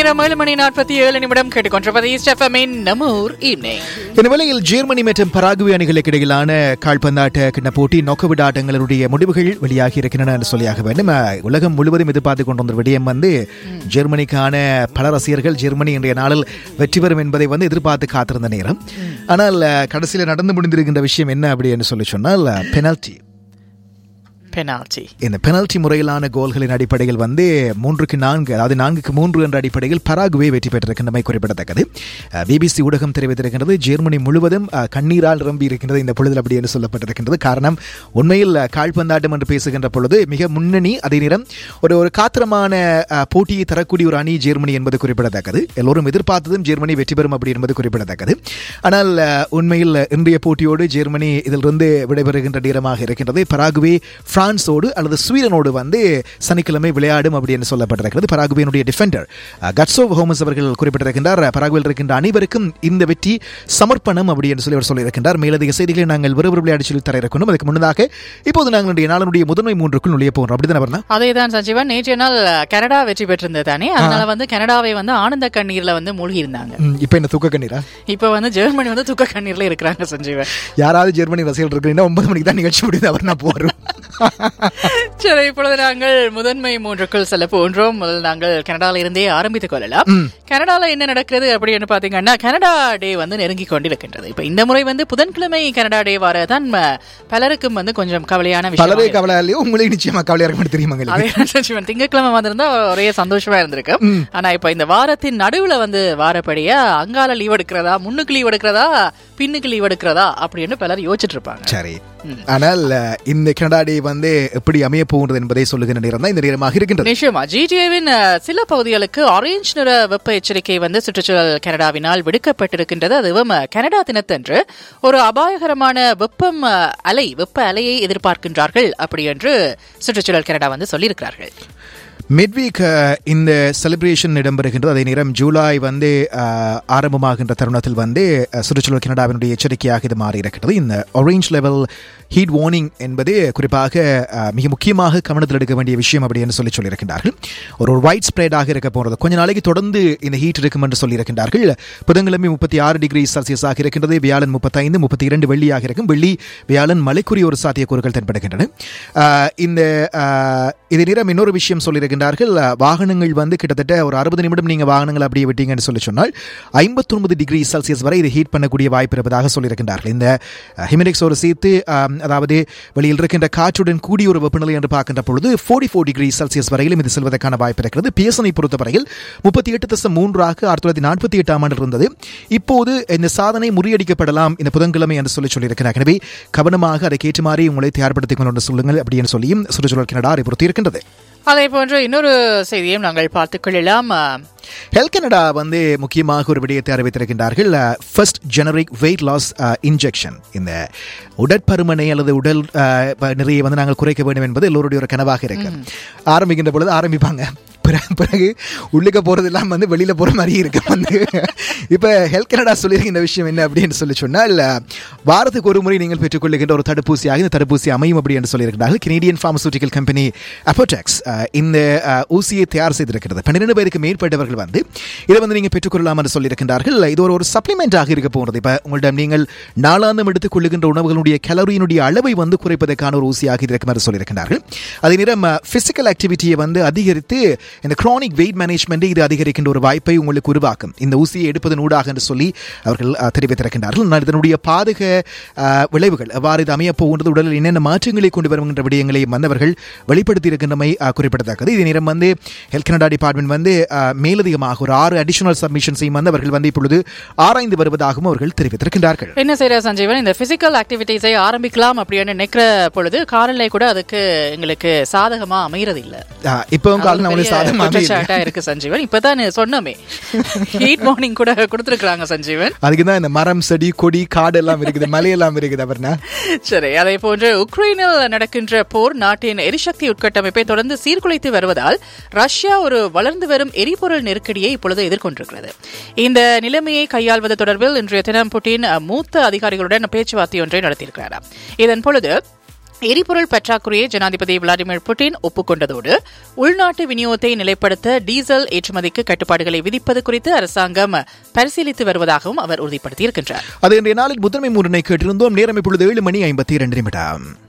நேரம் ஏழு மணி நாற்பத்தி ஏழு நிமிடம் கேட்டுக்கொண்டிருப்பது ஈஸ்ட் எஃப்எம்மின் நம்மூர் ஈவினிங் இந்த வேளையில் ஜெர்மனி மற்றும் பராகுவே அணிகளுக்கு இடையிலான கால்பந்தாட்ட கிண்ண போட்டி நோக்கவிட ஆட்டங்களுடைய முடிவுகள் வெளியாகி இருக்கின்றன என்று சொல்லியாக வேண்டும் அஹ், உலகம் முழுவதும் எதிர்பார்த்து கொண்டு வந்த விடயம் வந்து ஜெர்மனிக்கான பல ரசிகர்கள் ஜெர்மனி இன்றைய நாளில் வெற்றி பெறும் என்பதை வந்து எதிர்பார்த்து காத்திருந்த நேரம் ஆனால் அஹ், கடைசியில் நடந்து முடிந்திருக்கின்ற விஷயம் என்ன அப்படி என்று சொல்லி சொன்னால் பெனல்டி பெனால்டி இந்த பெனல்டி முறையிலான கோல்களின் அடிப்படையில் வந்து மூன்றுக்கு நான்கு அதாவது நான்குக்கு மூன்று என்ற அடிப்படையில் பராகுவே வெற்றி பெற்றிருக்கின்றமை குறிப்பிடத்தக்கது பிபிசி ஊடகம் தெரிவித்திருக்கின்றது ஜெர்மனி முழுவதும் அஹ், கண்ணீரால் நிரம்பி இருக்கின்றது இந்த பொழுதில் அப்படி என்று சொல்லப்பட்டிருக்கின்றது காரணம் உண்மையில் அஹ், கால்பந்தாட்டம் என்று பேசுகின்ற பொழுது மிக முன்னணி அதே நேரம் ஒரு ஒரு காத்திரமான அஹ், போட்டியை தரக்கூடிய ஒரு அணி ஜெர்மனி என்பது குறிப்பிடத்தக்கது எல்லோரும் எதிர்பார்த்ததும் ஜெர்மனி வெற்றி பெறும் அப்படி என்பது குறிப்பிடத்தக்கது ஆனால் அஹ், உண்மையில் இன்றைய போட்டியோடு ஜெர்மனி இதிலிருந்து விடைபெறுகின்ற நேரமாக இருக்கின்றது பராகுவே பிரான்ஸோடு அல்லது ஸ்வீடனோடு வந்து சனிக்கிழமை விளையாடும் அப்படி என்று சொல்லப்பட்டிருக்கிறது பராகுவேனுடைய டிஃபெண்டர் கட்சோ ஹோமஸ் அவர்கள் குறிப்பிட்டிருக்கின்றார் பராகுவேல் இருக்கின்ற அனைவருக்கும் இந்த வெற்றி சமர்ப்பணம் அப்படி என்று சொல்லி அவர் சொல்லியிருக்கின்றார் மேலதிக செய்திகளை நாங்கள் விறுவிறு விளையாடி சொல்லி தர இருக்கணும் அதுக்கு முன்னதாக இப்போது நாங்கள் இன்றைய நாளினுடைய முதன்மை மூன்றுக்குள் நுழைய போகிறோம் அப்படிதான் வரலாம் அதே தான் சஞ்சீவன் நேற்றைய நாள் கனடா வெற்றி பெற்றிருந்தது தானே அதனால வந்து கனடாவை வந்து ஆனந்த கண்ணீர்ல வந்து மூழ்கி இருந்தாங்க இப்போ என்ன தூக்க கண்ணீரா இப்ப வந்து ஜெர்மனி வந்து துக்க கண்ணீர்ல இருக்கிறாங்க சஞ்சீவன் யாராவது ஜெர்மனி ரசிகர்கள் இருக்கிறீங்கன்னா ஒன்பது மணிக்கு தான் நிகழ்ச்சி முடியுது அவர் நான் போறோம் சரி இப்பொழுது நாங்கள் முதன்மை மூன்றுக்குள் செல்ல போன்றோம் முதல் நாங்கள் கனடால இருந்தே ஆரம்பித்துக் கொள்ளலாம் கனடால என்ன நடக்கிறது அப்படின்னு பாத்தீங்கன்னா கனடா டே வந்து நெருங்கி கொண்டிருக்கின்றது இப்ப இந்த முறை வந்து புதன்கிழமை கனடா டே வரதான் ம- பலருக்கும் வந்து கொஞ்சம் கவலையான பலரே விஷயம் கவலை இல்லையோ உங்களுக்கு நிச்சயமா கவலையா இருக்க தெரியுமா உங்களுக்கு அதே தான் சச்சிவன் திங்கட்கிழமை வந்திருந்தா ஒரே சந்தோஷமா இருந்திருக்கு ஆனா இப்ப இந்த வாரத்தின் நடுவுல வந்து வாரப்படியா அங்கால லீவ் எடுக்கிறதா முன்னுக்கு லீவ் எடுக்கிறதா பின்னுக்கு லீவ் எடுக்கிறதா அப்படின்னு பலர் யோசிச்சுட்டு இருப்பாங்க சரி ஆனால் அஹ், இந்த கனடா டே வந்து எப்படி அமைய போகின்றது என்பதை சொல்லுகின்ற நேரம் தான் இந்த நேரமாக இருக்கின்றது நிச்சயமா ஜிடிஏவின் சில பகுதிகளுக்கு ஆரஞ்சு நிற வெப்ப எச்சரிக்கை வந்து சுற்றுச்சூழல் கனடாவினால் விடுக்கப்பட்டிருக்கின்றது அதுவும் அஹ், கனடா தினத்தன்று ஒரு அபாயகரமான வெப்பம் அஹ், அலை வெப்ப அலையை எதிர்பார்க்கின்றார்கள் அப்படி என்று சுற்றுச்சூழல் கனடா வந்து சொல்லியிருக்கிறார்கள் மிட்வீக் இந்த செலிப்ரேஷன் இடம்பெறுகின்றது அதே நேரம் ஜூலை வந்து அஹ், ஆரம்பமாகின்ற தருணத்தில் வந்து அஹ், சுற்றுச்சூழல் கனடாவினுடைய எச்சரிக்கையாக இது மாறி இருக்கிறது இந்த ஆரஞ்ச் லெவல் ஹீட் வார்னிங் என்பது குறிப்பாக அஹ், மிக முக்கியமாக கவனத்தில் எடுக்க வேண்டிய விஷயம் அப்படின்னு சொல்லி சொல்லியிருக்கின்றார்கள் ஒரு ஒரு ஒயிட் ஸ்ப்ரெடாக இருக்க போகிறது கொஞ்ச நாளைக்கு தொடர்ந்து இந்த ஹீட் இருக்கும் என்று சொல்லியிருக்கின்றார்கள் புதன்கிழமை முப்பத்தி ஆறு டிகிரி செல்சியஸாக இருக்கின்றது வியாழன் முப்பத்தைந்து முப்பத்தி இரண்டு வெள்ளியாக இருக்கும் வெள்ளி வியாழன் மலைக்குரிய ஒரு சாத்தியக்கூறுகள் தென்படுகின்றன அஹ், இந்த அஹ், இதே நேரம் இன்னொரு விஷயம் சொல்லியிருக்கின்றார்கள் அஹ், வாகனங்கள் வந்து கிட்டத்தட்ட ஒரு அறுபது நிமிடம் நீங்க வாகனங்கள் அப்படியே விட்டீங்கன்னு சொல்லி சொன்னால் ஐம்பத்தொன்பது டிகிரி செல்சியஸ் வரை இது ஹீட் பண்ணக்கூடிய வாய்ப்பு இருப்பதாக சொல்லியிருக்கின்றார்கள் இந்த ஹிமினிக்ஸ் ஒரு சேர்த்து அஹ், அதாவது வெளியில் இருக்கின்ற காற்றுடன் கூடிய ஒரு வெப்பநிலை என்று பார்க்கின்ற பொழுது ஃபோர்ட்டி ஃபோர் டிகிரி செல்சியஸ் வரையிலும் இது செல்வதற்கான வாய்ப்பு இருக்கிறது பிஎஸ்எனை பொறுத்தவரையில் முப்பத்தி எட்டு தசம் மூன்றாக ஆயிரத்தி தொள்ளாயிரத்தி நாற்பத்தி எட்டாம் ஆண்டு இருந்தது இப்போது இந்த சாதனை முறியடிக்கப்படலாம் இந்த புதன்கிழமை என்று சொல்லி சொல்லியிருக்கிறார் எனவே கவனமாக அதை கேட்டுமாறி உங்களை தயார்படுத்திக் கொண்டு சொல்லுங்கள் அப்படின்னு சொல்லியும் சுற்றுச்சூழல் கனடா அறிவுறுத்தி இருக்கின்றது அதே போன்று இன்னொரு செய்தியையும் நாங்கள் பார்த்துக் கொள்ளலாம் அஹ், ஹெல்த் கனடா வந்து முக்கியமாக ஒரு விடயத்தை அறிவித்திருக்கின்றார்கள் first generic weight loss injection இந்த உடற்பருமனை அல்லது உடல் அஹ், ப- நிறைய வந்து நாங்கள் குறைக்க வேண்டும் என்பது எல்லோருடைய ஒரு கனவாக இருக்கு ஆரம்பிக்கின்ற பொழுது ஆரம்பிப்பாங்க பிறகு பிறகு உள்ளுக்க போறதெல்லாம் வந்து வெளியில போற மாதிரி இருக்கு வந்து இப்ப ஹெல்த் கனடா சொல்லியிருக்கின்ற விஷயம் என்ன அப்படின்னு சொல்லி சொன்னால் அஹ், வாரத்துக்கு ஒரு முறை நீங்கள் பெற்றுக்கொள்ளுகின்ற ஒரு தடுப்பூசியாக இந்த தடுப்பூசி அமையும் அப்படி என்று சொல்லியிருக்கிறார்கள் கெனடியன் பார்மசூட்டிக்கல் கம்பெனி அப்போடெக்ஸ் இந்த அஹ், ஊசியை தயார் செய்திருக்கிறது பன்னிரெண்டு பேருக்கு மேற்பட்டவர்கள் வந்து இதை வந்து நீங்கள் பெற்றுக்கொள்ளலாம் என்று சொல்லியிருக்கின்றார்கள் இது ஒரு ஒரு சப்ளிமெண்டாக இருக்க போகிறது இப்போ உங்களிடம் நீங்கள் நாளாந்தம் எடுத்துக் கொள்ளுகின்ற உணவுகளுடைய கலோரியினுடைய அளவை வந்து குறைப்பதற்கான ஒரு ஊசியாக இது இருக்கும் என்று சொல்லியிருக்கிறார்கள் அதே நேரம் பிசிக்கல் ஆக்டிவிட்டியை வந்து அதிகரித்து இந்த chronic வெயிட் மேனேஜ்மெண்ட் இது அதிகரிக்கின்ற ஒரு வாய்ப்பை உங்களுக்கு உருவாக்கும் இந்த ஊசியை எடுப்பதன் ஊடாக என்று சொல்லி அவர்கள் அஹ், தெரிவித்திருக்கின்றார்கள் ஆனால் இதனுடைய பாதக அஹ், விளைவுகள் எவ்வாறு இது அமையப் போகின்றது உடலில் என்னென்ன மாற்றங்களை கொண்டு வருகின்ற விடயங்களை வந்தவர்கள் வெளிப்படுத்தி இருக்கின்றமை அஹ், குறிப்பிடத்தக்கது இதே நேரம் வந்து ஹெல்த் கனடா டிபார்ட்மெண்ட் வந்து அஹ், மேலதிகமாக ஒரு ஆறு அடிஷனல் சப்மிஷன்ஸையும் வந்து அவர்கள் வந்து இப்பொழுது ஆராய்ந்து வருவதாகவும் அவர்கள் தெரிவித்திருக்கின்றார்கள் என்ன செய்யற சஞ்சீவன் இந்த பிசிக்கல் ஆக்டிவிட்டிஸை ஆரம்பிக்கலாம் அப்படின்னு நினைக்கிற பொழுது காலநிலை கூட அதுக்கு எங்களுக்கு சாதகமா அமையறது இல்ல அஹ், இப்பவும் காலம் நம்மளுடைய சாதமாக குற்றச்சாட்டா இருக்கு சஞ்சீவன் இப்பதான் சொன்னோமே ஹீட் மார்னிங் கூட கொடுத்திருக்காங்க சஞ்சீவன் அதுக்கு தான் இந்த மரம் செடி கொடி காடு எல்லாம் இருக்குது மலையெல்லாம் இருக்குது அவர்னா சரி அதே போன்று உக்ரைனில் நடக்கின்ற போர் நாட்டின் எரிசக்தி உட்கட்டமைப்பை தொடர்ந்து சீர்குலைத்து வருவதால் ரஷ்யா ஒரு வளர்ந்து வரும் எரிபொருள் நெருக்கடியை இப்பொழுது எதிர்கொண்டிருக்கிறது இந்த நிலைமையை கையாள்வது தொடர்பில் இன்றைய தினம் புட்டின் மூத்த அதிகாரிகளுடன் பேச்சுவார்த்தை ஒன்றை நடத்தியிருக்கிறார் இதன் பொழுது எரிபொருள் பற்றாக்குறையை ஜனாதிபதி விளாடிமிர் புட்டின் ஒப்புக்கொண்டதோடு உள்நாட்டு விநியோகத்தை நிலைப்படுத்த டீசல் ஏற்றுமதிக்கு கட்டுப்பாடுகளை விதிப்பது குறித்து அரசாங்கம் பரிசீலித்து வருவதாகவும் அவர் உறுதிப்படுத்தியிருக்கின்றார் அது இன்றைய நாளில் முதன்மை மூரனை கேட்டிருந்தோம் நேரம் இப்பொழுது ஏழு மணி ஐம்பத்தி இரண்டு நிமிடம்